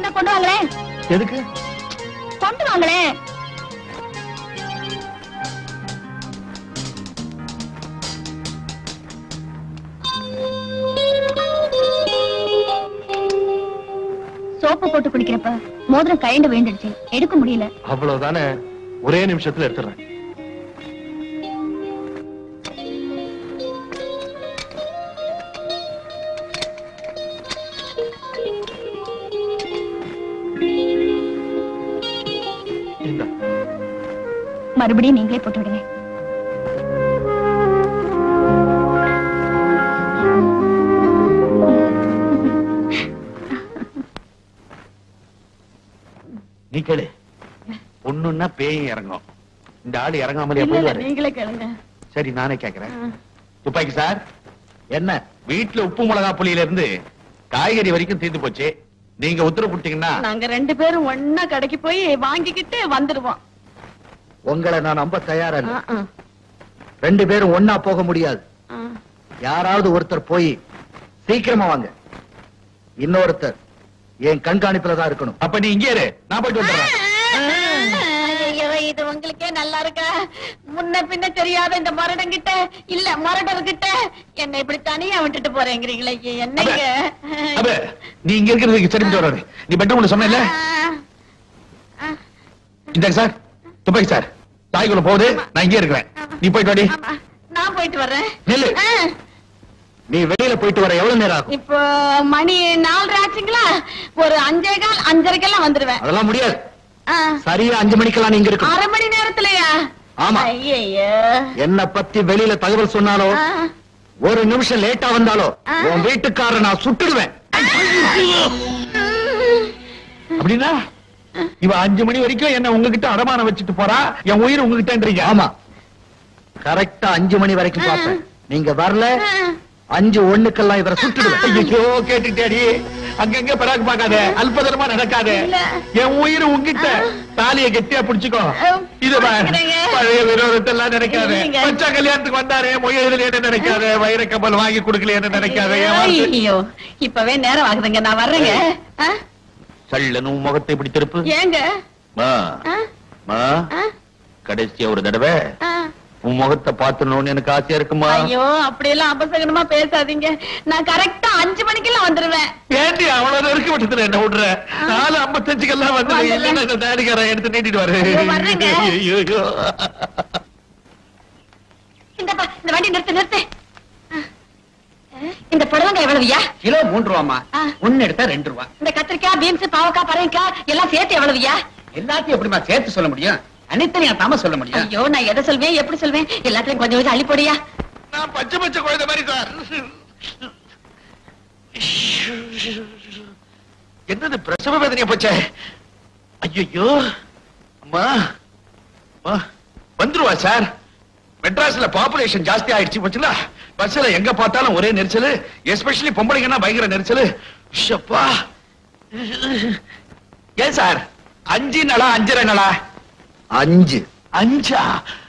இருந்தா கொண்டு வாங்களேன் எதுக்கு கொண்டு வாங்களேன் சோப்பு போட்டு குளிக்கிறப்ப மோதிரம் கைண்டு விழுந்துடுச்சு எடுக்க முடியல அவ்வளவுதானே ஒரே நிமிஷத்துல எடுத்துறேன் இந்தா. மறுபடியும் நீங்களே போட்டு விடுங்க நீ கேளு பொண்ணுன்னா பேயும் இறங்கும் இந்த ஆளு இறங்காமலே போயிடுவாரு நீங்களே கேளுங்க சரி நானே கேக்குறேன் துப்பாக்கி சார் என்ன வீட்டுல உப்பு மிளகா புளியில இருந்து காய்கறி வரைக்கும் தீர்ந்து போச்சு நீங்க உத்தரவு கொடுத்தீங்கன்னா நாங்க ரெண்டு பேரும் ஒன்னா கடைக்கு போய் வாங்கிக்கிட்டு வந்துருவோம் உங்களை நான் நம்ப தயாரா இல்ல ரெண்டு பேரும் ஒன்னா போக முடியாது யாராவது ஒருத்தர் போய் சீக்கிரமா வாங்க இன்னொருத்தர் என் கண்காணிப்புல தான் இருக்கணும் அப்ப நீ இங்கே இரு நான் போயிட்டு வந்துடுறேன் ஐயோ, இது உங்களுக்கே நல்லா இருக்கா முன்ன பின்ன தெரியாத இந்த மரடங்கிட்ட இல்ல மரடர்கிட்ட என்னை இப்படி தனியா விட்டுட்டு போறேங்கிறீங்களே என்னங்க அப்ப நீ இங்க இருக்கிறதுக்கு சரி வராது நீ பெட்ரூம்ல சொன்ன இந்த சார் துப்பாக்கி சார் தாய்க்குள்ள போகுது நான் இங்கே இருக்கிறேன் நீ போயிட்டு வாடி ஆமா, நான் போயிட்டு வர்றேன் நில்லு ஆ, நீ வெளியில போயிட்டு வர எவ்வளவு நேரம் ஆகும் இப்போ மணி நாலரை ஆச்சுங்களா ஒரு அஞ்சே கால் அஞ்சரைக்கெல்லாம் வந்துருவேன் அதெல்லாம் முடியாது ஆ, சரியா அஞ்சு மணிக்கெல்லாம் நீங்க இருக்கணும் அரை மணி நேரத்துலயா ஆமா. ஐயையோ. என்ன பத்தி வெளியில தகவல் சொன்னாலோ ஆ, ஒரு நிமிஷம் லேட்டா வந்தாலோ ஆ. உன் வீட்டுக்காரரை நான் சுட்டுடுவேன் அப்படின்னா இவ அஞ்சு மணி வரைக்கும் என்ன உங்ககிட்ட அடமானம் வச்சுட்டு போறா என் உயிர் உங்ககிட்டன்றீங்க ஆமா கரெக்டா அஞ்சு மணி வரைக்கும் பார்ப்பேன் நீங்க வரல ஆ. அஞ்சு ஒண்ணுக்கெல்லாம் இவரை சுட்டுடுவேன் ஐயோ கேட்டுட்டேடி அங்கங்க பராக்கு பார்க்காத அல்பதனமா நடக்காத இல்ல. என் உயிர் உங்ககிட்ட தாலிய கெட்டியா புடிச்சுக்கோ இது பார், புடிச்சுக்கிறேங்க. பழைய விரோதத்தை எல்லாம் நினைக்காத இல்லைங்க. பச்சா கல்யாணத்துக்கு வந்தாரே முயல் என்ன நினைக்காத வைர கப்பல் வாங்கி கொடுக்கலையேன்னு நினைக்காத என் வார்த்தை- ஐயோ இப்பவே நேரம் ஆகுதுங்க நான் வர்றேங்க ஆ? சல்லனு உன் முகத்தை இப்படி திருப்பு ஏங்க மா, ஆ? மா, ஆ? கடைசியா ஒரு தடவை ஆ. உன் முகத்தை பாத்துடணும்னு எனக்கு ஆசையா இருக்குமா ஐயோ அப்படியெல்லாம் அபசகனமா பேசாதீங்க நான் கரெக்டா அஞ்சு மணிக்கெல்லாம் வந்துருவேன் ஏண்டி அவ்வளவு நெருக்க விட்டதுல என்ன விடுற நாலு ஐம்பத்தஞ்சுக்கெல்லாம் வந்து வந்துடுறேன். இல்லைன்னா இந்த தாடிக்காரன் எடுத்து நீட்டிட்டு வரு ஐயோ, வர்றேங்க. ஐயோ. இந்தப்பா இந்த வண்டி நிறுத்து நிறுத்து ஆ. இந்த புடலங்க எவ்வளவுயா கிலோ மூன்று ரூபாமா ஆ. ஒன்னு எடுத்தா ரெண்டு ரூபா இந்த கத்திரிக்காய் பீன்ஸ் பாவக்காய் பரங்கிக்காய் எல்லாம் சேர்த்து எவ்வளவுயா எல்லாத்தையும் எப்படிமா சேர்த்து சொல்ல முடியும் தனித்தனியா தாம சொல்ல முடியும் ஐயோ நான் எதை சொல்வேன் எப்படி சொல்வேன் எல்லாத்தையும் கொஞ்சம் கொஞ்சம் அள்ளி போடியா நான் பச்சை பச்சை குழந்தை மாதிரி சார் என்னது பிரசவ வேதனையா போச்சே ஐயோ அம்மா அம்மா வந்துருவா சார் மெட்ராஸ்ல பாப்புலேஷன் ஜாஸ்தி ஆயிடுச்சு போச்சுல பஸ்ல எங்க பார்த்தாலும் ஒரே நெரிசல் எஸ்பெஷலி பொம்பளைங்கன்னா பயங்கர நெரிசல் ஷப்பா ஏன் சார் அஞ்சு நலா அஞ்சரை நலா அஞ்சு அஞ்சா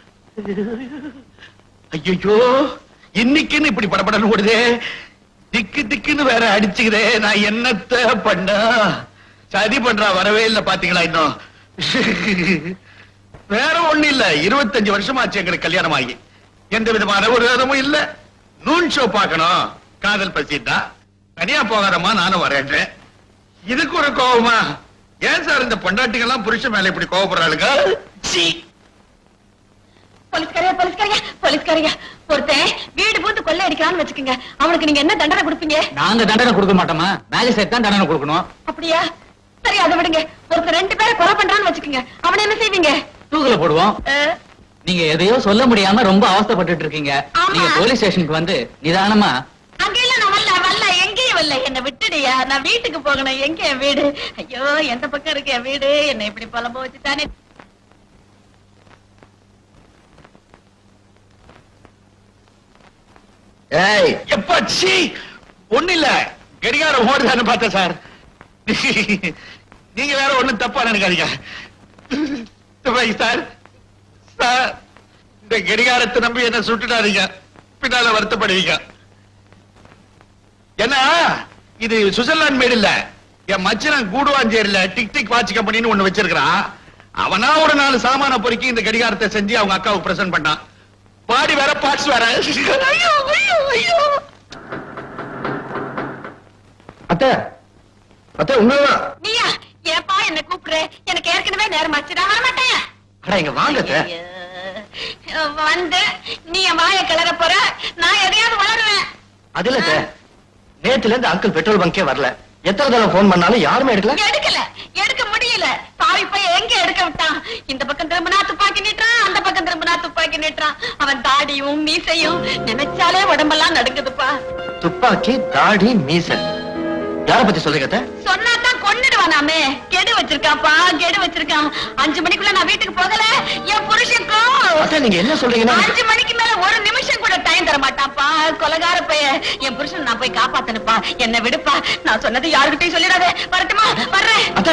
ஐயோ இன்னைக்குன்னு இப்படி படபடன்னு ஓடுதே திக்கு திக்குன்னு வேற அடிச்சுக்கிறே நான் என்னத்த பண்ண சதி பண்றா வரவே இல்ல பாத்தீங்களா இன்னும் வேற ஒண்ணு இல்ல இருபத்தஞ்சு வருஷமாச்சு எங்களுக்கு கல்யாணம் ஆகி எந்த விதமான ஒரு விதமும் இல்ல நூன் ஷோ பார்க்கணும் காதல் பசிட்டா தனியா போகாதம்மா நானும் வரேன் இதுக்கு ஒரு கோவமா ஏன் சார் இந்த பொண்டாட்டிகள்லாம் புருஷன் மேல இப்படி கோவப்படுறாளுங்க சீ போலீஸ்காரியா போலீஸ்காரியா போலீஸ்காரியா ஒருத்தன் வீடு பூந்து கொள்ளை அடிக்கிறான்னு வச்சுக்கோங்க அவனுக்கு நீங்க என்ன தண்டனை கொடுப்பீங்க நாங்க தண்டனை கொடுக்க மாட்டோமா மேஜிஸ்ட்ரேட் தான் தண்டனை கொடுக்கணும் அப்படியா சரி அதை விடுங்க ஒருத்தர் ரெண்டு பேரை கொலை பண்றான்னு வச்சுக்கோங்க அவனை என்ன செய்வீங்க தூக்குல போடுவோம் அஹ், நீங்க எதையோ சொல்ல முடியாம ரொம்ப அவஸ்தைப்பட்டுட்டு இருக்கீங்க ஆமா. நீங்க போலீஸ் ஸ்டேஷனுக்கு வந்து நிதானமா அங்கெல்லாம் நான் வரல வரல எங்கேயும் வரல என்ன விட்டுடுயா நான் வீட்டுக்கு போகணும் எங்க என் வீடு ஐயோ எந்த பக்கம் இருக்கு என் வீடு என்ன இப்படி புலம்ப வச்சுட்டானே ஏய் எப்பா சீ ஒண்ணு இல்ல கடிகாரம் ஓடுதான்னு பார்த்தேன் சார் நீங்க வேற ஒண்ணும் தப்பா நினைக்காதீங்க துபாய் சார் சார் இந்த கடிகாரத்தை நம்பி என்ன சுட்டுடாதீங்க பின்னால வருத்தப்படுவீங்க ஏன்னா இது சுவிட்சர்லாந்து மேடு இல்ல என் மச்சனன் கூடுவாஞ்சேரியில டிக் டிக் வாட்ச் கம்பெனின்னு ஒண்ணு வச்சிருக்கிறான் அவனா ஒரு நாலு சாமான பொறுக்கி இந்த கடிகாரத்தை செஞ்சு அவங்க அக்காவுக்கு பிரசன்ட் பண்ணான் பாடி வேற பார்ட்ஸ் வேற ஐயோ ஐயோ ஐயோ அத்தை அத்தை உண்மைதான் நீயா ஏப்பா என்ன கூப்பிடுற எனக்கு ஏற்கனவே நேரம் ஆச்சு நான் வரமாட்டேன் அட இங்க வாங்க அத்தை ஐயோ, வந்து நீ என் வாயை கிளற போற நான் எதையாவது வளருவேன் அது இல்ல அத்தை நேத்துல இருந்து அங்கிள் பெட்ரோல் பங்கே வரல எத்தனை தடவை போன் பண்ணாலும் யாருமே எடுக்கல எடுக்கல எடுக்க முடியல பாவி போய் எங்க எடுக்க விட்டான் இந்த பக்கம் திரும்பினா துப்பாக்கி நீட்டுறான் அந்த பக்கம் திரும்பினா துப்பாக்கி நீட்டுறான் அவன் தாடியும் மீசையும் நினைச்சாலே உடம்பெல்லாம் நடுங்குதுப்பா துப்பாக்கி தாடி மீச யார பத்தி சொல்றீங்க அத்தை சொன்னாதான் கொன்னுடுவானாமே கெடு வச்சிருக்காப்பா கெடு வச்சிருக்கான் அஞ்சு மணிக்குள்ள நான் வீட்டுக்கு போகல என் புருஷனுக்கும் அத்தை நீங்க என்ன சொல்றீங்கன்னா அஞ்சு மணிக்கு மேல ஒரு நிமிஷம் கூட டைம் தர மாட்டான்ப்பா கொலகார பைய என் புருஷன் நான் போய் காப்பாத்தனுப்பா என்ன விடுப்பா நான் சொன்னது யாருகிட்டயும் சொல்லிடாத வரட்டுமா வர்றேன் அத்தை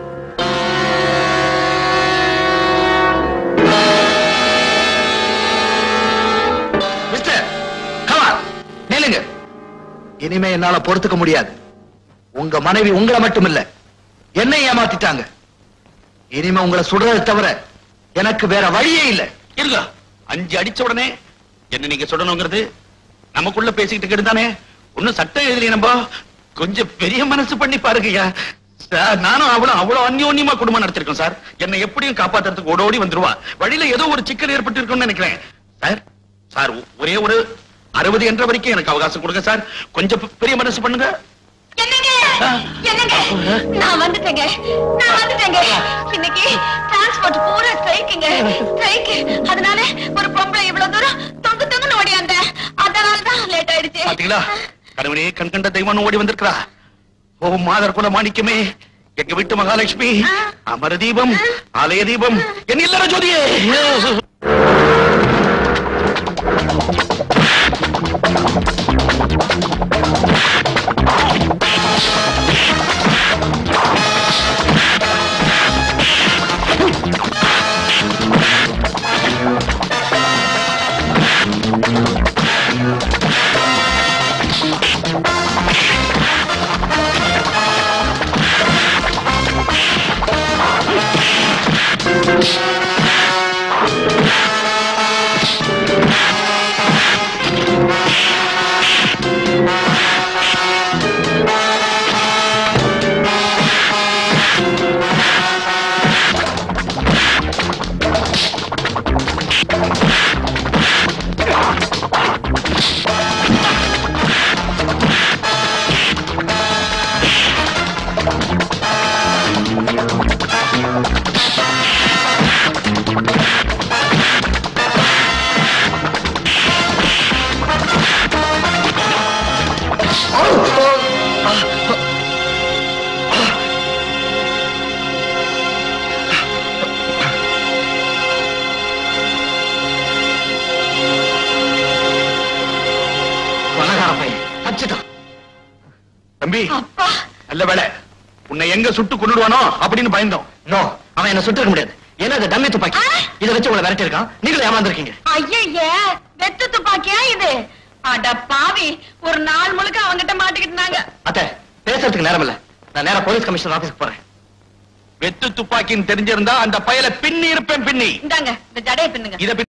மிஸ்டர் கமான் நில்லுங்க இனிமே என்னால பொறுத்துக்க முடியாது உங்க மனைவி உங்களை மட்டும் இல்ல என்னை ஏமாத்திட்டாங்க இனிமே உங்களை சுடுறதை தவிர எனக்கு வேற வழியே இல்ல இருங்க அஞ்சு அடிச்ச உடனே என்ன நீங்க சொல்லணுங்கிறது நமக்குள்ள பேசிக்கிட்டு கெடுதானே ஒண்ணும் சட்டம் எழுதலையே நம்ம கொஞ்சம் பெரிய மனசு பண்ணி பாருங்கய்யா சார் நானும் அவ்வளவு அவ்வளவு அந்யோன்யமா குடும்பம் நடத்திருக்கோம் சார் என்னை எப்படியும் காப்பாத்துறதுக்கு ஓடோடி வந்துருவா வழியில ஏதோ ஒரு சிக்கல் ஏற்பட்டு இருக்கும்னு நினைக்கிறேன் சார் சார் ஒரே ஒரு அறுபது என்ற வரைக்கும் எனக்கு அவகாசம் கொடுங்க சார் கொஞ்சம் பெரிய மனசு பண்ணுங்க என்னங்க என்னங்க நான் வந்துட்டேங்க நான் வந்துட்டேங்க இன்னைக்கு டிரான்ஸ்போர்ட் பூரா ஸ்ட்ரைக்குங்க ஸ்ட்ரைக் அதனால ஒரு பொம்பளை இவ்வளவு தூரம் தொங்கு தொங்குன்னு ஓடியாந்த அதனால தான் லேட் ஆயிடுச்சு பாத்தீங்களா கணவனே கண் கண்ட தெய்வம் ஓடி வந்திருக்கிறா ஓ மாதர் குல மாணிக்கமே எங்க வீட்டு மகாலட்சுமி அமர தீபம் ஆலய தீபம் என் இல்லற ஜோதியே பணக்கார பையன் தப்பிச்சிட்டான் தம்பி அப்பா நல்ல வேலை உன்னை எங்க சுட்டு கொண்டுடுவானோ அப்படின்னு பயந்தோம் நோ அவன் என்ன சுட்டிருக்க முடியாது ஏன்னா இது டம்மி துப்பாக்கி ஆ? இதை வச்சு உங்களை விரட்டி இருக்கான் நீங்களும் ஏமாந்துருக்கீங்க ஐய வெத்து துப்பாக்கியா இது அட பாவி ஒரு நாள் முழுக்க அவங்கிட்ட மாட்டிக்கிட்டாங்க அத்தை பேசுறதுக்கு நேரம் இல்ல நான் நேரா போலீஸ் கமிஷனர் ஆபீஸ்க்கு போறேன் வெத்து துப்பாக்கின்னு தெரிஞ்சிருந்தா அந்த பயலை பின்னி இருப்பேன் பின்னி இந்தாங்க இந்த ஜடைய பின்னுங்க இத